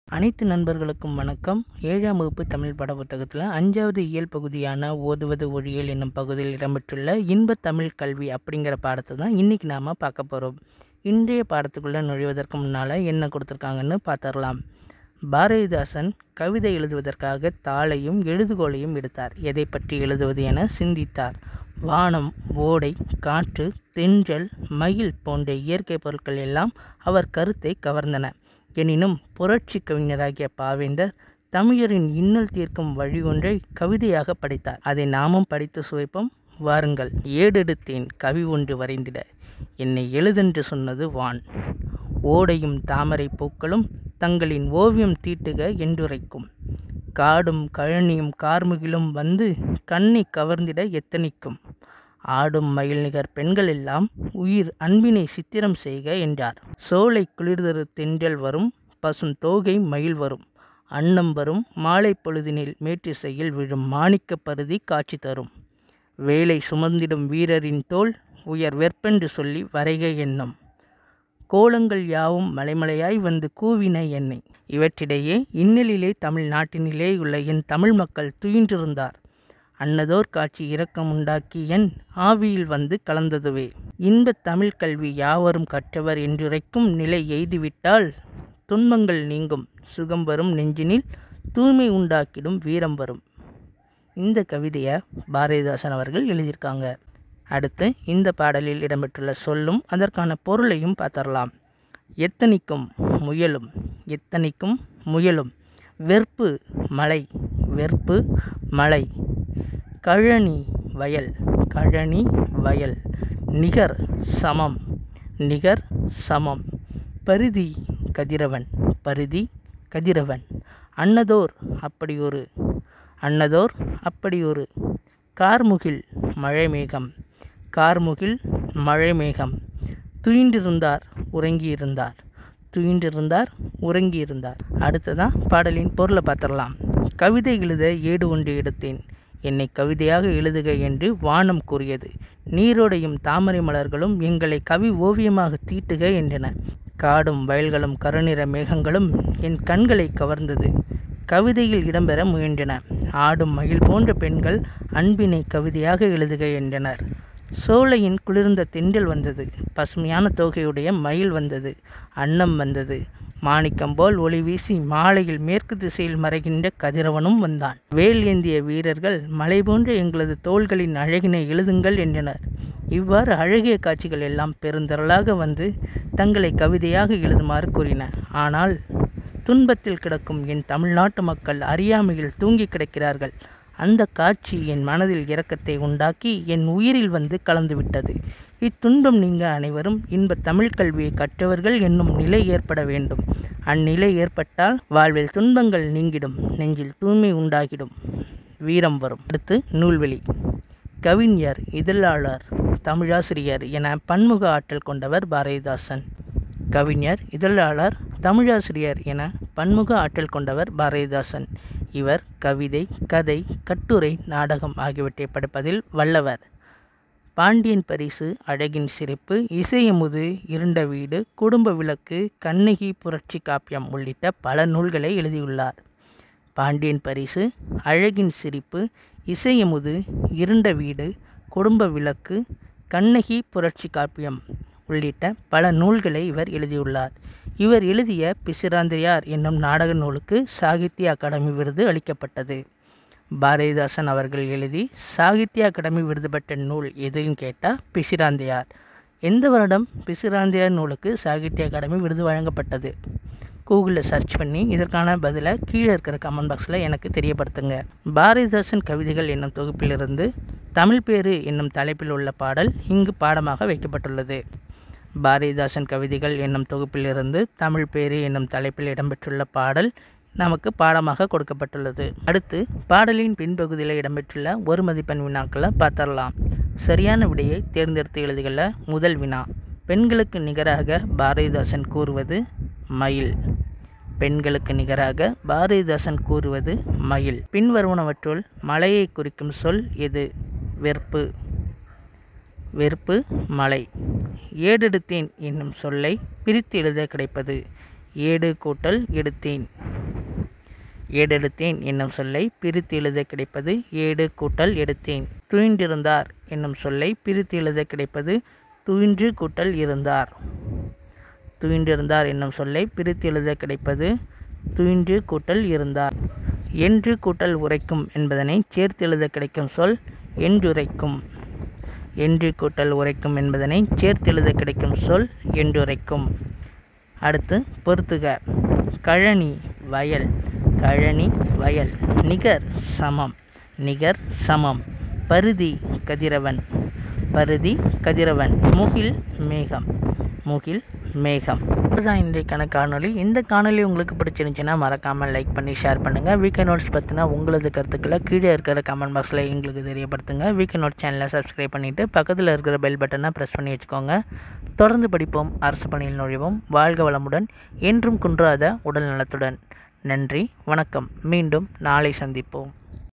அனைத்து நண்பர்களுக்கும் வணக்கம் ஏழாம் வகுப்பு தமிழ் பாட புத்தகத்தில் அஞ்சாவது இயல் பகுதியான ஓதுவது ஒழியல் என்னும் பகுதியில் இடம்பெற்றுள்ள இன்பத் தமிழ் கல்வி அப்படிங்கிற பாடத்தை தான் இன்றைக்கி நாம் பார்க்க போகிறோம் இன்றைய பாடத்துக்குள்ளே நுழைவதற்கு முன்னால் என்ன கொடுத்துருக்காங்கன்னு பார்த்துடலாம் பாரதிதாசன் கவிதை எழுதுவதற்காக தாளையும் எழுதுகோலையும் எடுத்தார் எதை பற்றி எழுதுவது என சிந்தித்தார் வானம் ஓடை காற்று தென்றல் மயில் போன்ற இயற்கை பொருட்கள் எல்லாம் அவர் கருத்தை கவர்ந்தன எனினும் புரட்சி கவிஞராகிய பாவேந்தர் தமிழரின் இன்னல் தீர்க்கும் வழி ஒன்றை கவிதையாக படைத்தார் அதை நாமும் படித்து சுவைப்போம் வாருங்கள் ஏடெடுத்தேன் கவி ஒன்று வரைந்திட என்னை எழுதென்று சொன்னது வான் ஓடையும் தாமரை பூக்களும் தங்களின் ஓவியம் தீட்டுக என்றுரைக்கும் காடும் கழனியும் கார்முகிலும் வந்து கண்ணை கவர்ந்திட எத்தனிக்கும் ஆடும் மயில் நிகர் பெண்கள் எல்லாம் உயிர் அன்பினை சித்திரம் செய்க என்றார் சோலை குளிர்தரு தென்றல் வரும் பசும் தோகை மயில் வரும் அன்னம் வரும் மாலை பொழுதினில் மேற்றிசையில் விழும் மாணிக்க பருதி காட்சி தரும் வேலை சுமந்திடும் வீரரின் தோல் உயர் வெற்பென்று சொல்லி வரைக எண்ணம் கோலங்கள் யாவும் மலைமலையாய் வந்து கூவின என்னை இவற்றிடையே இன்னலிலே தமிழ்நாட்டினிலே உள்ள என் தமிழ் மக்கள் துயின்றிருந்தார் அன்னதோர் காட்சி இரக்கம் உண்டாக்கி என் ஆவியில் வந்து கலந்ததுவே இன்பத் தமிழ் கல்வி யாவரும் கற்றவர் என்றுரைக்கும் நிலை எய்துவிட்டால் துன்பங்கள் நீங்கும் சுகம் வரும் நெஞ்சினில் தூய்மை உண்டாக்கிடும் வீரம் வரும் இந்த கவிதையை பாரதிதாசன் அவர்கள் எழுதியிருக்காங்க அடுத்து இந்த பாடலில் இடம்பெற்றுள்ள சொல்லும் அதற்கான பொருளையும் பார்த்தரலாம் எத்தனிக்கும் முயலும் எத்தனிக்கும் முயலும் வெறுப்பு மலை வெறுப்பு மலை கழனி வயல் கழனி வயல் நிகர் சமம் நிகர் சமம் பரிதி கதிரவன் பரிதி கதிரவன் அன்னதோர் அப்படி ஒரு அன்னதோர் அப்படி ஒரு கார்முகில் மழைமேகம் கார்முகில் மழைமேகம் துயின்றிருந்தார் உறங்கியிருந்தார் துயின்றிருந்தார் உறங்கியிருந்தார் அடுத்ததான் பாடலின் பொருளை பார்த்துடலாம் கவிதை எழுத ஏடு ஒன்று எடுத்தேன் என்னை கவிதையாக எழுதுக என்று வானம் கூறியது நீரோடையும் தாமரை மலர்களும் எங்களை கவி ஓவியமாக தீட்டுக என்றன காடும் வயல்களும் கருநிற மேகங்களும் என் கண்களை கவர்ந்தது கவிதையில் இடம்பெற முயன்றன ஆடும் மயில் போன்ற பெண்கள் அன்பினை கவிதையாக எழுதுக என்றனர் சோலையின் குளிர்ந்த தென்றல் வந்தது பசுமையான தொகையுடைய மயில் வந்தது அன்னம் வந்தது மாணிக்கம் போல் ஒளி வீசி மாலையில் மேற்கு திசையில் மறைகின்ற கதிரவனும் வந்தான் வேல் ஏந்திய வீரர்கள் மலை போன்ற எங்களது தோள்களின் அழகினை எழுதுங்கள் என்றனர் இவ்வாறு அழகிய காட்சிகள் எல்லாம் பெருந்திரளாக வந்து தங்களை கவிதையாக எழுதுமாறு கூறின ஆனால் துன்பத்தில் கிடக்கும் என் தமிழ்நாட்டு மக்கள் அறியாமையில் தூங்கி கிடக்கிறார்கள் அந்த காட்சி என் மனதில் இரக்கத்தை உண்டாக்கி என் உயிரில் வந்து கலந்துவிட்டது இத்துன்பம் நீங்க அனைவரும் இன்ப தமிழ் கல்வியை கற்றவர்கள் என்னும் நிலை ஏற்பட வேண்டும் அந்நிலை ஏற்பட்டால் வாழ்வில் துன்பங்கள் நீங்கிடும் நெஞ்சில் தூய்மை உண்டாகிடும் வீரம் வரும் அடுத்து நூல்வெளி கவிஞர் இதழாளர் தமிழாசிரியர் என பன்முக ஆற்றல் கொண்டவர் பாரதிதாசன் கவிஞர் இதழாளர் தமிழாசிரியர் என பன்முக ஆற்றல் கொண்டவர் பாரதிதாசன் இவர் கவிதை கதை கட்டுரை நாடகம் ஆகியவற்றை படைப்பதில் வல்லவர் பாண்டியன் பரிசு அழகின் சிரிப்பு இசையமுது இருண்ட வீடு குடும்ப விளக்கு கண்ணகி புரட்சி காப்பியம் உள்ளிட்ட பல நூல்களை எழுதியுள்ளார் பாண்டியன் பரிசு அழகின் சிரிப்பு இசையமுது இருண்ட வீடு குடும்ப விளக்கு கண்ணகி புரட்சி காப்பியம் உள்ளிட்ட பல நூல்களை இவர் எழுதியுள்ளார் இவர் எழுதிய பிசிராந்திரியார் என்னும் நாடக நூலுக்கு சாகித்ய அகாடமி விருது அளிக்கப்பட்டது பாரதிதாசன் அவர்கள் எழுதி சாகித்ய அகாடமி விருது பெற்ற நூல் எதுன்னு கேட்டால் பிசிராந்தியார் எந்த வருடம் பிசிராந்தியார் நூலுக்கு சாகித்ய அகாடமி விருது வழங்கப்பட்டது கூகுளில் சர்ச் பண்ணி இதற்கான பதிலை கீழே இருக்கிற கமெண்ட் பாக்ஸில் எனக்கு தெரியப்படுத்துங்க பாரதிதாசன் கவிதைகள் என்னும் தொகுப்பிலிருந்து தமிழ் பேரு என்னும் தலைப்பில் உள்ள பாடல் இங்கு பாடமாக வைக்கப்பட்டுள்ளது பாரதிதாசன் கவிதைகள் என்னும் தொகுப்பிலிருந்து தமிழ் பேரு என்னும் தலைப்பில் இடம்பெற்றுள்ள பாடல் நமக்கு பாடமாக கொடுக்கப்பட்டுள்ளது அடுத்து பாடலின் பின்பகுதியில் இடம்பெற்றுள்ள ஒரு மதிப்பெண் வினாக்களை பார்த்தரலாம் சரியான விடையை தேர்ந்தெடுத்து எழுதுகள முதல் வினா பெண்களுக்கு நிகராக பாரதிதாசன் கூறுவது மயில் பெண்களுக்கு நிகராக பாரதிதாசன் கூறுவது மயில் பின்வருவனவற்றுள் மலையை குறிக்கும் சொல் எது வெறுப்பு வெறுப்பு மலை ஏடெடுத்தேன் என்னும் சொல்லை பிரித்து எழுத கிடைப்பது ஏடு கூட்டல் எடுத்தேன் ஏடெடுத்தேன் என்னும் சொல்லை பிரித்து எழுத கிடைப்பது ஏடு கூட்டல் எடுத்தேன் துயின்றிருந்தார் என்னும் சொல்லை பிரித்து எழுத கிடைப்பது துயின்று கூட்டல் இருந்தார் துயின்றிருந்தார் என்னும் சொல்லை பிரித்து எழுத கிடைப்பது துயின்று கூட்டல் இருந்தார் என்று கூட்டல் உரைக்கும் என்பதனை சேர்த்து எழுத கிடைக்கும் சொல் என்றுரைக்கும் என்று கூட்டல் உரைக்கும் என்பதனை சேர்த்து எழுத கிடைக்கும் சொல் என்றுரைக்கும் அடுத்து பொறுத்துக கழனி வயல் கழனி வயல் நிகர் சமம் நிகர் சமம் பருதி கதிரவன் பருதி கதிரவன் முகில் மேகம் முகில் மேகம் இதுதான் இன்றைக்கான காணொளி இந்த காணொளி உங்களுக்கு பிடிச்சிருந்துச்சுன்னா மறக்காமல் லைக் பண்ணி ஷேர் பண்ணுங்கள் வீக்கெண்ட் நோட்ஸ் பற்றினா உங்களது கருத்துக்களை கீழே இருக்கிற கமெண்ட் பாக்ஸில் எங்களுக்கு தெரியப்படுத்துங்க வீக்கெண்ட் நோட் சேனலை சப்ஸ்கிரைப் பண்ணிவிட்டு பக்கத்தில் இருக்கிற பெல் பட்டனை ப்ரெஸ் பண்ணி வச்சுக்கோங்க தொடர்ந்து படிப்போம் அரசு பணியில் நுழைவோம் வாழ்க வளமுடன் என்றும் குன்றாத உடல் நலத்துடன் நன்றி வணக்கம் மீண்டும் நாளை சந்திப்போம்